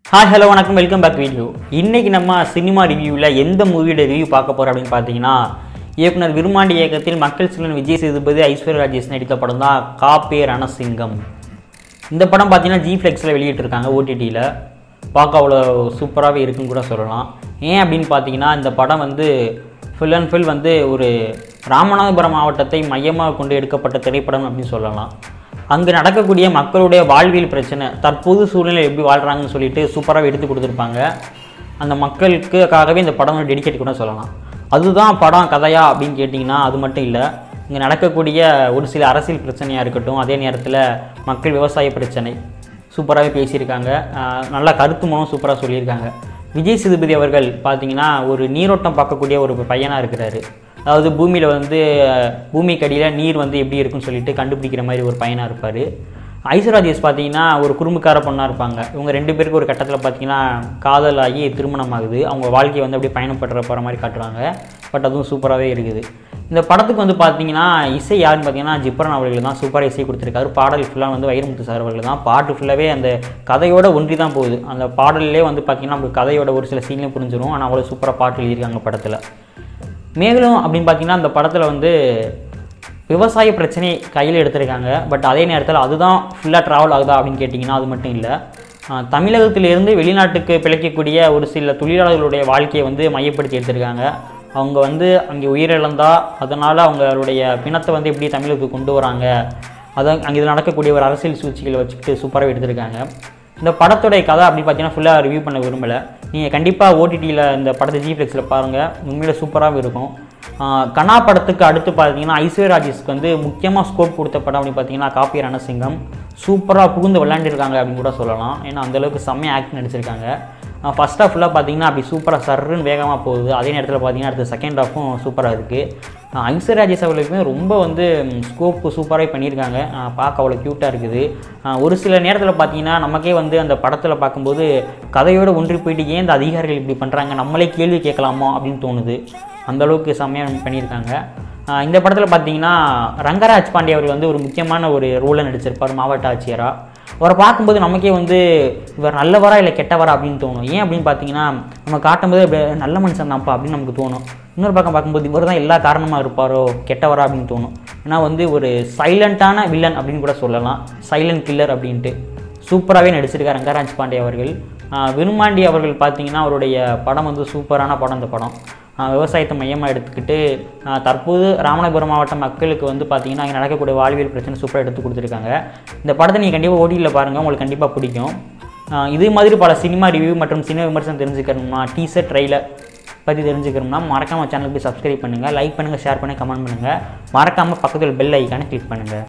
hi hello வணக்கம் welcome back video இன்னைக்கு நம்ம சினிமா ரிவ்யூவில் எந்த மூவியோட ரிவ்யூ பார்க்க போகிறோம் அப்படின்னு பார்த்தீங்கன்னா இயக்குனர் விருமாண்டி இயக்கத்தில் மக்கள் சிலன் விஜய் சேதுபதி ஐஸ்வர்யா ராஜேஷ் நடித்த படம் தான் காப்பே ரணசிங்கம் இந்த படம் பார்த்தீங்கன்னா ஜி ஃப்ளெக்ஸில் வெளியிட்டிருக்காங்க ஓடிடியில் பார்க்க அவ்வளோ சூப்பராகவே இருக்குன்னு கூட சொல்லலாம் ஏன் அப்படின்னு பார்த்தீங்கன்னா இந்த படம் வந்து ஃபுல் அண்ட் ஃபுல் வந்து ஒரு ராமநாதபுரம் மாவட்டத்தை மையமாக கொண்டு எடுக்கப்பட்ட திரைப்படம் அப்படின்னு சொல்லலாம் அங்கே நடக்கக்கூடிய மக்களுடைய வாழ்வியல் பிரச்சனை தற்போது சூழ்நிலை எப்படி வாழ்கிறாங்கன்னு சொல்லிட்டு சூப்பராக எடுத்து கொடுத்துருப்பாங்க அந்த மக்களுக்காகவே இந்த படம் டெடிகேட் கூட சொல்லலாம் அதுதான் படம் கதையா அப்படின்னு கேட்டிங்கன்னா அது மட்டும் இல்லை இங்கே நடக்கக்கூடிய ஒரு சில அரசியல் பிரச்சனையாக இருக்கட்டும் அதே நேரத்தில் மக்கள் விவசாய பிரச்சனை சூப்பராகவே பேசியிருக்காங்க ஆஹ் நல்லா கருத்து மூலம் சூப்பராக சொல்லியிருக்காங்க விஜய் சேதுபதி அவர்கள் பார்த்தீங்கன்னா ஒரு நீரோட்டம் பார்க்கக்கூடிய ஒரு பையனாக இருக்கிறாரு அதாவது பூமியில் வந்து அஹ், பூமிக்கு அடியில் நீர் வந்து எப்படி இருக்குன்னு சொல்லிட்டு கண்டுபிடிக்கிற மாதிரி ஒரு பையனாக இருப்பார் ஐஸ்வராஜேஷ் பார்த்தீங்கன்னா ஒரு குறும்புக்கார பொண்ணாக இருப்பாங்க இவங்க ரெண்டு பேருக்கு ஒரு கட்டத்தில் பார்த்தீங்கன்னா காதல் ஆகி திருமணம் ஆகுது அவங்க வாழ்க்கையை வந்து அப்படியே பயணப்படுற போகிற மாதிரி காட்டுறாங்க பட் அதுவும் சூப்பராகவே இருக்குது இந்த படத்துக்கு வந்து பார்த்தீங்கன்னா இசை யாருன்னு பார்த்தீங்கன்னா ஜிப்ரன் அவர்கள் தான் சூப்பராக இசை கொடுத்துருக்காரு பாடல் ஃபுல்லாக வந்து வைரமுத்து சார் அவர்கள் தான் பாட்டு ஃபுல்லாகவே அந்த கதையோட ஒன்றி தான் போகுது அந்த பாடல்லே வந்து பார்த்தீங்கன்னா நமக்கு கதையோட ஒரு சில சீன்லேயும் புரிஞ்சிடும் ஆனால் அவ்வளோ சூப்பராக பாட்டு எழுதியிருக்காங்க படத்தில் மேலும் அப்படின்னு பார்த்தீங்கன்னா அந்த படத்தில் வந்து விவசாய பிரச்சனையை கையில் எடுத்திருக்காங்க பட் அதே நேரத்தில் அதுதான் ஃபுல்லாக ட்ராவல் ஆகுதா அப்படின்னு கேட்டிங்கன்னா அது மட்டும் இல்லை ஆஹ் தமிழகத்திலிருந்து வெளிநாட்டுக்கு பிழைக்கக்கூடிய ஒரு சில தொழிலாளர்களுடைய வாழ்க்கையை வந்து மையப்படுத்தி எடுத்திருக்காங்க அவங்க வந்து அங்கே உயிரிழந்தா அதனால் அவங்களுடைய பிணத்தை வந்து எப்படி தமிழகத்துக்கு கொண்டு வராங்க அதான் அங்கே இது நடக்கக்கூடிய ஒரு அரசியல் சூழ்ச்சிகளை வச்சுக்கிட்டு சூப்பராக எடுத்திருக்காங்க இந்த படத்துடைய கதை அப்படின்னு பார்த்தீங்கன்னா ஃபுல்லாக ரிவ்யூ பண்ண விரும்பலை நீங்கள் கண்டிப்பாக ஓடிடியில் இந்த படத்தை ஜி ஃப்ளெக்ஸில் பாருங்கள் உண்மையில சூப்பராகவும் இருக்கும் ஆஹ் கனா படத்துக்கு அடுத்து பார்த்தீங்கன்னா ஐஸ்வர்யா ராஜேஷ்க்கு வந்து முக்கியமாக ஸ்கோப் கொடுத்த படம் அப்படின்னு பார்த்தீங்கன்னா காப்பி ரணசிங்கம் சூப்பராக புகுந்து விளையாண்டுருக்காங்க அப்படின்னு கூட சொல்லலாம் ஏன்னா அந்தளவுக்கு செம்மையாக ஆக்ட் நடிச்சிருக்காங்க ஃபஸ்ட் ஹாஃப் ஃபுல்லாக பார்த்தீங்கன்னா அப்படி சூப்பராக சர்ருன்னு வேகமாக போகுது அதே நேரத்தில் பார்த்தீங்கன்னா அடுத்த செகண்ட் ஹாஃபும் சூப்பராக இருக்குது ஐஸ்வர்யா ராஜேஷ் அவர்களுக்குமே ரொம்ப வந்து ஸ்கோப்பு சூப்பராக பண்ணியிருக்காங்க ஆஹ் பார்க்க அவ்வளோ க்யூட்டாக இருக்குது ஆஹ் ஒரு சில நேரத்தில் பார்த்தீங்கன்னா நமக்கே வந்து அந்த படத்தில் பார்க்கும்போது கதையோடு ஒன்றி போயிட்டு ஏன் இந்த அதிகாரிகள் இப்படி பண்ணுறாங்க நம்மளே கேள்வி கேட்கலாமா அப்படின்னு தோணுது அந்த அளவுக்கு செம்மையாக பண்ணியிருக்காங்க ஆஹ் இந்த படத்தில் பார்த்தீங்கன்னா ரங்கராஜ் பாண்டே அவர் வந்து ஒரு முக்கியமான ஒரு ரோலில் நடிச்சிருப்பார் மாவட்ட ஆட்சியராக அவரை பார்க்கும்போது நமக்கே வந்து இவர் நல்லவரா இல்லை கெட்டவரா அப்படின்னு தோணும் ஏன் அப்படின்னு பார்த்தீங்கன்னா நம்ம காட்டும்போது இப்படி நல்ல மனுஷன் தான்ப்பா அப்படின்னு நமக்கு தோணும் இன்னொரு பக்கம் பார்க்கும்போது இவர் தான் எல்லா காரணமாக இருப்பாரோ கெட்டவரா அப்படின்னு தோணும் ஏன்னா வந்து ஒரு சைலண்ட்டான வில்லன் அப்படின்னு கூட சொல்லலாம் சைலண்ட் கில்லர் அப்படின்ட்டு சூப்பராகவே நடிச்சிருக்காரு ரங்கராஜ் பாண்டே அவர்கள் ஆஹ் விருமாண்டி அவர்கள் பார்த்தீங்கன்னா அவருடைய படம் வந்து சூப்பரான படம் இந்த படம் ஆஹ் விவசாயத்தை மையமாக எடுத்துக்கிட்டு ஆஹ் தற்போது ராமநாதபுரம் மாவட்ட மக்களுக்கு வந்து பார்த்தீங்கன்னா அங்கே நடக்கக்கூடிய வாழ்வியல் பிரச்சனை சூப்பராக எடுத்து கொடுத்துருக்காங்க இந்த படத்தை நீங்கள் கண்டிப்பாக ஓடியில் பாருங்கள் உங்களுக்கு கண்டிப்பாக பிடிக்கும் ஆஹ் இதே மாதிரி பல சினிமா ரிவ்யூ மற்றும் சினிமா விமர்சனம் தெரிஞ்சுக்கணுமா டீசர் ட்ரெய்லர் பற்றி தெரிஞ்சுக்கணும்னா மறக்காமல் சேனலுக்கு போய் சப்ஸ்கிரைப் பண்ணுங்கள் லைக் பண்ணுங்கள் ஷேர் பண்ணுங்கள் கமெண்ட் பண்ணுங்கள் மறக்காமல் பக்கத்தில் பெல் ஐக்கானை கிளிக் பண்ணுங்கள்